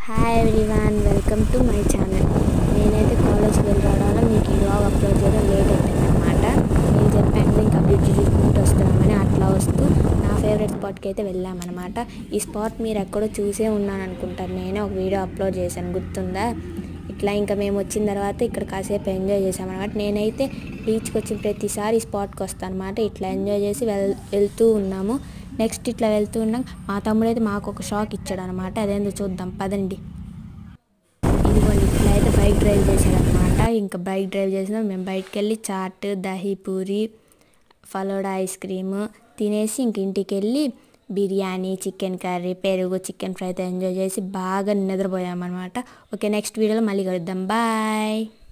hi everyone welcome to my channel నేనైతే కాలేజ్కి వెళ్ళి రావడంలో మీకు ఈ వ్లాగ్ అప్లోడ్ చేయడం లేట్ అయిపోయింది అనమాట నేను చెప్పాను ఇంకా బ్రిడ్జ్ చూసుకుంటూ వస్తున్నామని అట్లా వస్తూ నా ఫేవరెట్ స్పాట్కి అయితే వెళ్ళామన్నమాట ఈ స్పాట్ మీరు ఎక్కడో చూసే ఉన్నాను అనుకుంటారు నేనే ఒక వీడియో అప్లోడ్ చేశాను గుర్తుందా ఇట్లా ఇంకా మేము వచ్చిన తర్వాత ఇక్కడ కాసేపు ఎంజాయ్ చేసామన్నమాట నేనైతే బీచ్కి వచ్చిన ప్రతిసారి ఈ స్పాట్కి వస్తాను అనమాట ఇట్లా ఎంజాయ్ చేసి వెల్ వెళ్తూ ఉన్నాము నెక్స్ట్ ఇట్లా వెళ్తూ ఉన్నాం మా తమ్ముడు అయితే మాకు ఒక షాక్ ఇచ్చాడు అనమాట అదేందో చూద్దాం పదండి ఇదిగోండి ఇట్లా అయితే బైక్ డ్రైవ్ చేశాడనమాట ఇంకా బైక్ డ్రైవ్ చేసినా మేము బయటకు వెళ్ళి చాట్ దహీ పూరి ఫలోడా ఐస్ క్రీమ్ తినేసి ఇంక ఇంటికి వెళ్ళి బిర్యానీ చికెన్ కర్రీ పెరుగు చికెన్ ఫ్రైతో ఎంజాయ్ చేసి బాగా నిద్రపోయామన్నమాట ఓకే నెక్స్ట్ వీడియోలో మళ్ళీ కలుద్దాం బాయ్